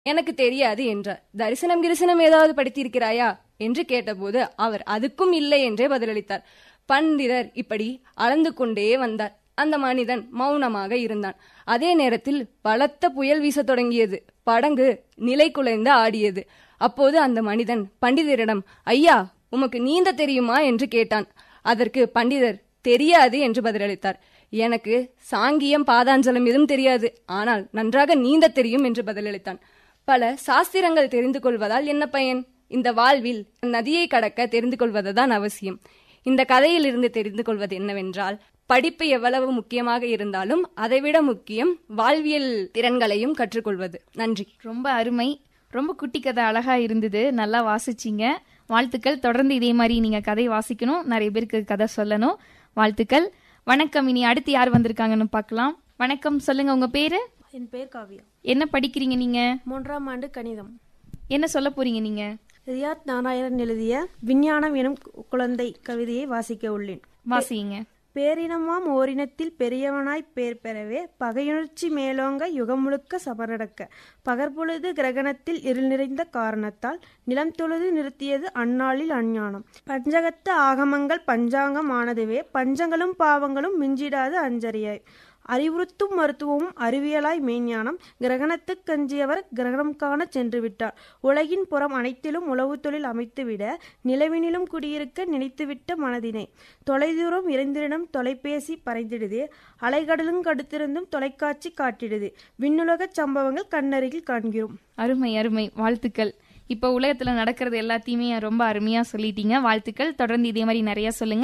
எனக்கு தெரியாது என்றார் தரிசனம் கிரிசனம் ஏதாவது படித்திருக்கிறாயா என்று கேட்டபோது அவர் அதுக்கும் இல்லை என்றே பதிலளித்தார் பண்டிதர் இப்படி அளந்து கொண்டே வந்தார் அந்த மனிதன் மௌனமாக இருந்தான் அதே நேரத்தில் பலத்த புயல் வீசத் தொடங்கியது படகு நிலை குலைந்து ஆடியது அப்போது அந்த மனிதன் பண்டிதரிடம் ஐயா உமக்கு நீந்த தெரியுமா என்று கேட்டான் அதற்கு பண்டிதர் தெரியாது என்று பதிலளித்தார் எனக்கு சாங்கியம் பாதாஞ்சலம் எதுவும் தெரியாது ஆனால் நன்றாக நீந்த தெரியும் என்று பதிலளித்தான் பல சாஸ்திரங்கள் தெரிந்து கொள்வதால் என்ன பயன் இந்த வாழ்வில் நதியை கடக்க தெரிந்து கொள்வதுதான் அவசியம் இந்த கதையிலிருந்து தெரிந்து கொள்வது என்னவென்றால் படிப்பு எவ்வளவு முக்கியமாக இருந்தாலும் அதைவிட முக்கியம் வாழ்வியல் திறன்களையும் கற்றுக்கொள்வது நன்றி ரொம்ப அருமை ரொம்ப குட்டி கதை அழகா இருந்தது நல்லா வாசிச்சீங்க வாழ்த்துக்கள் தொடர்ந்து இதே மாதிரி நீங்க கதை வாசிக்கணும் நிறைய பேருக்கு கதை சொல்லணும் வாழ்த்துக்கள் வணக்கம் இனி அடுத்து யார் வந்திருக்காங்கன்னு பார்க்கலாம் வணக்கம் சொல்லுங்க உங்க பேரு என் பேர் காவியா என்ன படிக்கிறீங்க நீங்க மூன்றாம் ஆண்டு கணிதம் என்ன சொல்ல போறீங்க நீங்க ரியாத் நாராயணன் எழுதிய விஞ்ஞானம் எனும் கு- குழந்தை கவிதையை வாசிக்க உள்ளேன் வாசிங்க பேரினமாம் ஓரினத்தில் பெரியவனாய் பேர் பெறவே பகையுணர்ச்சி மேலோங்க யுகம் முழுக்க சபரடக்க பகற்பொழுது கிரகணத்தில் இருள் நிறைந்த காரணத்தால் நிலம் தொழுது நிறுத்தியது அந்நாளில் அஞ்ஞானம் பஞ்சகத்து ஆகமங்கள் பஞ்சாங்கம் ஆனதுவே பஞ்சங்களும் பாவங்களும் மிஞ்சிடாது அஞ்சறியாய் அறிவுறுத்தும் மருத்துவமும் அறிவியலாய் மெய்ஞானம் கிரகணத்துக் கஞ்சியவர் கிரகணம் காணச் சென்று விட்டார் உலகின் புறம் அனைத்திலும் உளவு தொழில் அமைத்துவிட நிலவினிலும் குடியிருக்க நினைத்துவிட்ட மனதினை தொலைதூரம் இறைந்திரிடம் தொலைபேசி பறைந்திடுதே அலைகடலும் கடுத்திருந்தும் தொலைக்காட்சி காட்டிடுது விண்ணுலகச் சம்பவங்கள் கண்ணருகில் காண்கிறோம் அருமை அருமை வாழ்த்துக்கள் இப்போ உலகத்துல நடக்கிறது எல்லாத்தையுமே ரொம்ப அருமையா சொல்லிட்டீங்க வாழ்த்துக்கள் தொடர்ந்து இதே மாதிரி நிறைய சொல்லுங்க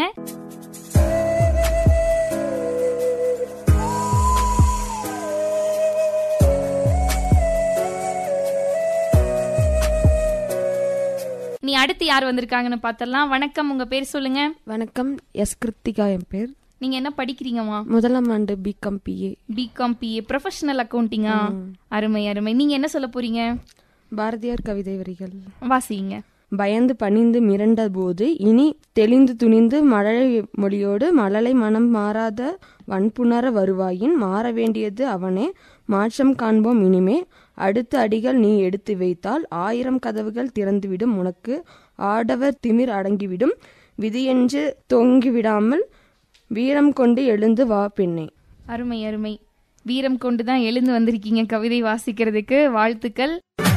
நீ அடுத்து யார் வந்திருக்காங்கன்னு பார்த்தலாம் வணக்கம் உங்க பேர் சொல்லுங்க வணக்கம் எஸ் கிருத்திகா என் பேர் நீங்க என்ன படிக்கிறீங்கம்மா முதலாம் ஆண்டு BCom BA BCom BA professional அக்கௌண்டிங்கா அருமை அருமை நீங்க என்ன சொல்ல போறீங்க பாரதியார் கவிதை வரிகள் வாசிங்க பயந்து பணிந்து மிரண்ட போது இனி தெளிந்து துணிந்து மழலை மொழியோடு மழலை மனம் மாறாத வன்புணர வருவாயின் மாற வேண்டியது அவனே மாற்றம் காண்போம் இனிமே அடுத்த அடிகள் நீ எடுத்து வைத்தால் ஆயிரம் கதவுகள் திறந்துவிடும் உனக்கு ஆடவர் திமிர் அடங்கிவிடும் விதியென்று தொங்கிவிடாமல் வீரம் கொண்டு எழுந்து வா பெண்ணே அருமை அருமை வீரம் கொண்டு தான் எழுந்து வந்திருக்கீங்க கவிதை வாசிக்கிறதுக்கு வாழ்த்துக்கள்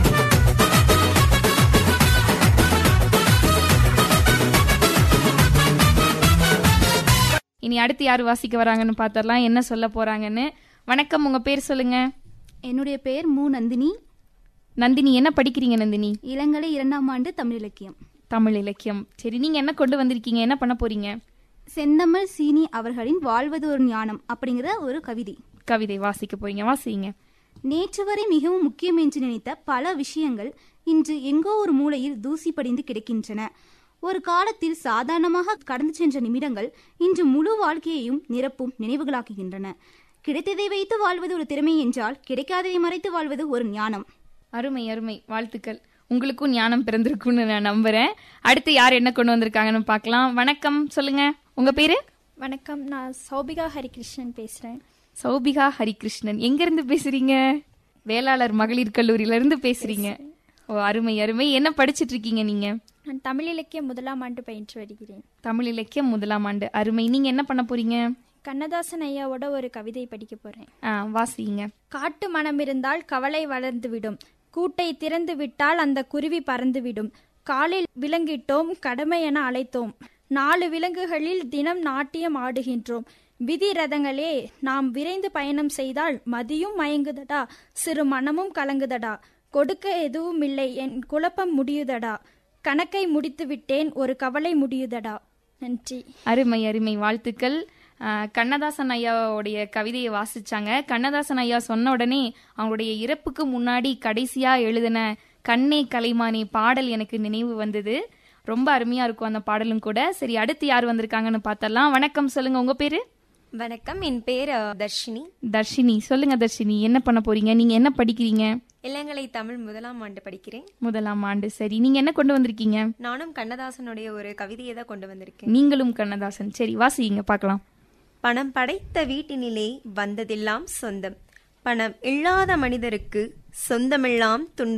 இனி அடுத்து யார் வாசிக்க வராங்கன்னு பார்த்தரலாம் என்ன சொல்ல போறாங்கன்னு வணக்கம் உங்க பேர் சொல்லுங்க என்னுடைய பெயர் மு நந்தினி நந்தினி என்ன படிக்கிறீங்க நந்தினி இளங்கலை இரண்டாம் ஆண்டு தமிழ் இலக்கியம் தமிழ் இலக்கியம் சரி நீங்க என்ன கொண்டு வந்திருக்கீங்க என்ன பண்ண போறீங்க செந்தமிழ் சீனி அவர்களின் வாழ்வது ஒரு ஞானம் அப்படிங்கிற ஒரு கவிதை கவிதை வாசிக்க போறீங்க வாசிங்க நேற்று வரை மிகவும் முக்கியம் என்று நினைத்த பல விஷயங்கள் இன்று எங்கோ ஒரு மூலையில் தூசி படிந்து கிடக்கின்றன ஒரு காலத்தில் சாதாரணமாக கடந்து சென்ற நிமிடங்கள் இன்று முழு வாழ்க்கையையும் நிரப்பும் நினைவுகளாக்குகின்றன கிடைத்ததை வைத்து வாழ்வது ஒரு திறமை என்றால் கிடைக்காததை மறைத்து வாழ்வது ஒரு ஞானம் அருமை அருமை வாழ்த்துக்கள் உங்களுக்கும் ஞானம் பிறந்திருக்கும்னு நான் நம்புறேன் அடுத்து யார் என்ன கொண்டு வந்திருக்காங்கன்னு பார்க்கலாம் வணக்கம் சொல்லுங்க உங்க பேரு வணக்கம் நான் சௌபிகா ஹரிகிருஷ்ணன் பேசுகிறேன் சௌபிகா ஹரிகிருஷ்ணன் எங்க இருந்து பேசுறீங்க வேளாளர் மகளிர் கல்லூரியில இருந்து பேசுறீங்க ஓ அருமை அருமை என்ன படிச்சிட்டு இருக்கீங்க நீங்க நான் தமிழ் இலக்கிய முதலாம் ஆண்டு பயின்று வருகிறேன் தமிழ் இலக்கியம் முதலாம் ஆண்டு அருமை நீங்க என்ன பண்ண போறீங்க கண்ணதாசன் ஐயாவோட ஒரு கவிதை படிக்க போகிறேன் ஆ வாசிங்க காட்டு மனம் இருந்தால் கவலை வளர்ந்துவிடும் கூட்டை திறந்து விட்டால் அந்த குருவி பறந்துவிடும் காலில் விலங்கிட்டோம் கடமை என அழைத்தோம் நாலு விலங்குகளில் தினம் நாட்டியம் ஆடுகின்றோம் விதி ரதங்களே நாம் விரைந்து பயணம் செய்தால் மதியும் மயங்குதடா சிறு மனமும் கலங்குதடா கொடுக்க எதுவும் இல்லை என் குழப்பம் முடியுதடா கணக்கை முடித்து விட்டேன் ஒரு கவலை முடியுதடா நன்றி அருமை அருமை வாழ்த்துக்கள் ஆ, கண்ணதாசன் ஐயாவுடைய கவிதையை வாசிச்சாங்க கண்ணதாசன் ஐயா சொன்ன உடனே அவங்களுடைய இறப்புக்கு முன்னாடி கடைசியா எழுதின கண்ணே கலைமானே பாடல் எனக்கு நினைவு வந்தது ரொம்ப அருமையா இருக்கும் அந்த பாடலும் கூட சரி அடுத்து யார் வந்திருக்காங்கன்னு பார்த்தலாம் வணக்கம் சொல்லுங்க உங்க பேரு வணக்கம் என் பேர் அஹ், தர்ஷினி தர்ஷினி சொல்லுங்க தர்ஷினி என்ன பண்ண போறீங்க நீங்க என்ன படிக்கிறீங்க இளங்கலை தமிழ் முதலாம் ஆண்டு படிக்கிறேன் முதலாம் ஆண்டு சரி நீங்க என்ன கொண்டு வந்திருக்கீங்க நானும் கண்ணதாசனுடைய ஒரு கவிதையை தான் கொண்டு வந்திருக்கேன் நீங்களும் கண்ணதாசன் சரி வாசிங்க பார்க்கலாம் பணம் படைத்த வீட்டினிலே வந்ததெல்லாம் சொந்தம் பணம் இல்லாத மனிதருக்கு சொந்தமெல்லாம் துன்பம்